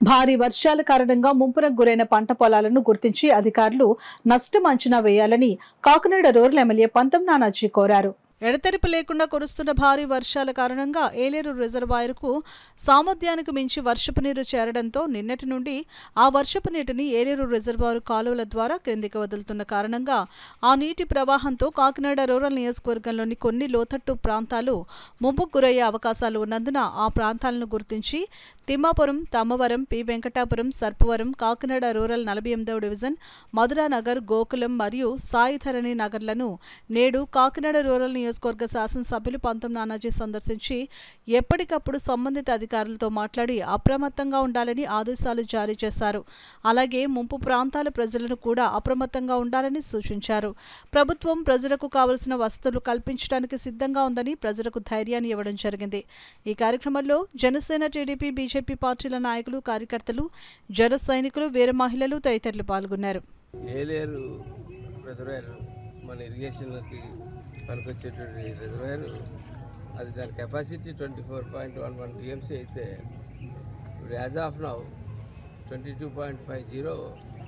భారీ వర్షాల కారణంగా ముంపునకు గురైన పంట పొలాలను గుర్తించి అధికారులు నష్టం అంచనా వేయాలని కాకినాడ రూరల్ ఎమ్మెల్యే పంతం నానాజీ కోరారు ఎడతెరిపి లేకుండా కురుస్తున్న భారీ వర్షాల కారణంగా ఏలేరు రిజర్వాయర్కు సామర్థ్యానికి మించి వర్షపు నీరు చేరడంతో నిన్నటి నుండి ఆ వర్షపు నీటిని ఏలేరు రిజర్వాయర్ కాలువల ద్వారా క్రిందికి వదులుతున్న కారణంగా ఆ నీటి ప్రవాహంతో కాకినాడ రూరల్ నియోజకవర్గంలోని కొన్ని లోతట్టు ప్రాంతాలు ముంపుకు గురయ్యే అవకాశాలు ఉన్నందున ఆ ప్రాంతాలను గుర్తించి తిమ్మాపురం తమ్మవరం పి వెంకటాపురం సర్పవరం కాకినాడ రూరల్ నలభై ఎనిమిదవ డివిజన్ మధురానగర్ గోకులం మరియు సాయిధరణి నగర్లను నేడు కాకినాడ రూరల్ నియోజకవర్గ శాసనసభ్యులు పంతం నానాజీ సందర్శించి ఎప్పటికప్పుడు సంబంధిత అధికారులతో మాట్లాడి అప్రమత్తంగా ఉండాలని ఆదేశాలు జారీ చేశారు అలాగే ముంపు ప్రాంతాల ప్రజలను కూడా అప్రమత్తంగా ఉండాలని సూచించారు ప్రభుత్వం ప్రజలకు కావలసిన వసతులు కల్పించడానికి సిద్ధంగా ఉందని ప్రజలకు ధైర్యాన్ని ఇవ్వడం జరిగింది ఈ కార్యక్రమంలో జనసేన టీడీపీ బీజేపీ పార్టీల నాయకులు కార్యకర్తలు జన సైనికులు వీర మహిళలు తదితరులు పాల్గొన్నారు ఏలేరు రిజర్వాయర్ మన ఇరిగేషన్కి పనికొచ్చేటువంటి రిజర్వాయర్ అది దాని capacity twenty four point one one TMC అయితే ఇప్పుడు as of now twenty two point five zero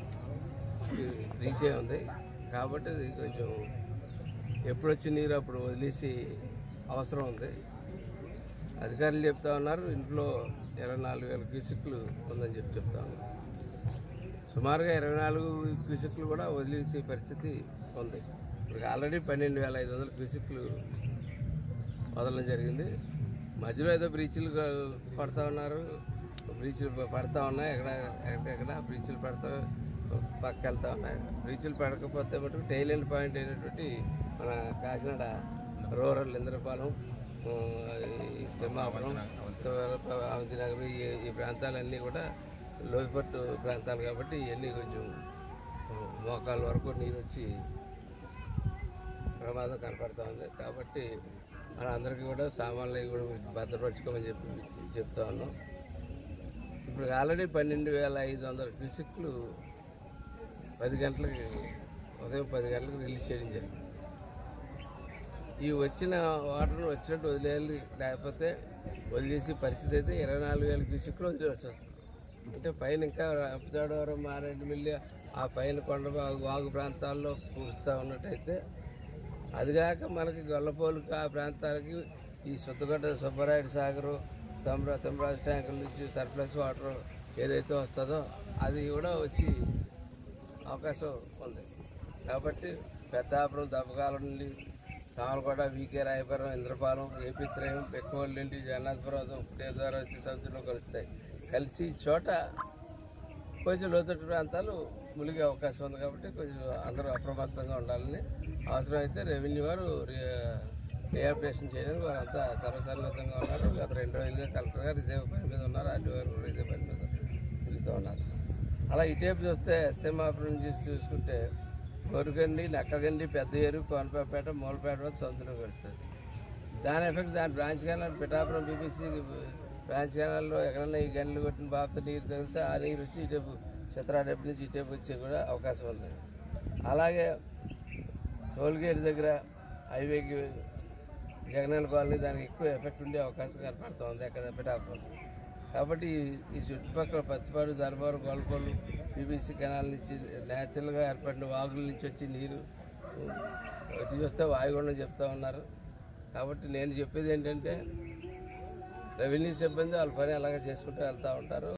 reach అయి ఉంది కాబట్టి అది కొంచెం ఎప్పుడు వచ్చి నీరు అప్పుడు వదిలేసి అవసరం ఉంది అధికారులు చెప్తా ఉన్నారు ఇంట్లో ఇరవై నాలుగు వేల క్యూసిక్లు ఉందని చెప్పి చెప్తా ఉన్నారు సుమారుగా ఇరవై నాలుగు క్యూసెక్లు కూడా వదిలేసే పరిస్థితి ఉంది ఇప్పుడు ఆల్రెడీ పన్నెండు వేల ఐదు వందల క్యూసెక్లు వదలడం జరిగింది మధ్యలో ఏదో బ్రీచ్లు పడతా ఉన్నారు బ్రీచ్లు పడతా ఉన్నాయి ఎక్కడ ఎక్కడెక్కడ బ్రీచ్లు పడతా పక్క వెళ్తా ఉన్నాయి బ్రీచ్లు పడకపోతే మటుకు టైల్ ఎండ్ పాయింట్ అయినటువంటి మన కాకినాడ రూరల్ ఇంద్రపాలెం ఆ, ఈ తిమ్మాపురం ఆంజనగర్ ఈ ఈ ప్రాంతాలన్నీ కూడా లోయపట్టు ప్రాంతాలు కాబట్టి ఇవన్నీ కొంచెం ఆ, మోకాళ్ళ వరకు నీరు వచ్చి ప్రమాదం కనపడతా ఉంది కాబట్టి మనందరికీ కూడా సామాన్లు అవి కూడా భద్రపరచుకోమని చెప్పి చెప్తా ఉన్నాం ఇప్పుడు ఆల్రెడీ పన్నెండు వేల ఐదు వందల క్యూసిక్లు పది గంటలకి ఉదయం పది గంటలకు రిలీజ్ చేయడం జరిగింది ఈ వచ్చిన వాటర్ను వచ్చినట్టు వదిలేయాలి లేకపోతే వదిలేసే పరిస్థితి అయితే ఇరవై నాలుగు వేల క్యూసిక్లు వదిలేసి వస్తుంది అంటే పైన ఇంకా అప్పచోడవరం మారేడుమిల్లి ఆ పైన కొండ వాగు వాగు ప్రాంతాల్లో పూడుస్తూ ఉన్నట్టయితే అదిగాక మనకి గొల్లపోలు ఆ ప్రాంతాలకి ఈ శుద్ధగడ్డ సుబ్బరాయుడు సాగరు తమ్ర తమరాజు ట్యాంకుల నుంచి సర్ప్లస్ వాటర్ ఏదైతే వస్తుందో అది కూడా వచ్చి అవకాశం ఉంది కాబట్టి పెద్దాపురం దెబ్బకాలం నుండి సామలకోట వీకే రాయపురం ఇంద్రపాలెం ఏపీ త్రయం పెక్కువల్ నుండి జగన్నాథపురం పుట్టే ద్వారా వచ్చి సముద్రంలో కలుస్తాయి కలిసి ఈ చోట కొంచెం లోతట్టు ప్రాంతాలు మునిగే అవకాశం ఉంది కాబట్టి కొంచెం అందరూ అప్రమత్తంగా ఉండాలని అవసరమైతే రెవెన్యూ వారు రియాప్టేషన్ చేయడానికి వారంతా సర్వసన్నద్ధంగా ఉన్నారు గత రెండు రోజులుగా కలెక్టర్ గారు ఇదే పని మీద ఉన్నారు ఆర్టీ గారు కూడా ఇదే పని మీద తిరుగుతూ ఉన్నారు అలా ఇటేపు చూస్తే ఎస్ఎంఆపురం నుంచి చూసుకుంటే గొరుగండి నక్కగండి పెద్ద ఏరు కోనపేట మూలపేట వద్ద సముద్రం కలుస్తుంది దాని ఎఫెక్ట్ దాని branch canal Pithapuram BBC branch కెనాల్లో ఎక్కడన్నా ఈ గంటలు కొట్టిన బాబుతో నీరు తగిలితే ఆ నీరు వచ్చి ఇటేపు చిత్రాడేపు నుంచి ఇటేపు వచ్చే కూడా అవకాశం ఉంది అలాగే టోల్గేట్ దగ్గర హైవేకి జగనన్న కాలనీ దానికి ఎక్కువ ఎఫెక్ట్ ఉండే అవకాశం కనపడుతూ ఉంది అక్కడ పిఠాపురం కాబట్టి ఈ- ఈ చుట్టుపక్కల పత్తిపాడు ధర్మవరం గొల్పలు బీబీసీ కెనాల్ నుంచి న్యాచురల్గా ఏర్పడిన వాగుల నుంచి వచ్చి నీరు ఇటు చూస్తే వాయుగుండం చెప్తా ఉన్నారు కాబట్టి నేను చెప్పేది ఏంటంటే రెవెన్యూ సిబ్బంది వాళ్ళ పని అలాగే చేసుకుంటూ వెళ్తూ ఉంటారు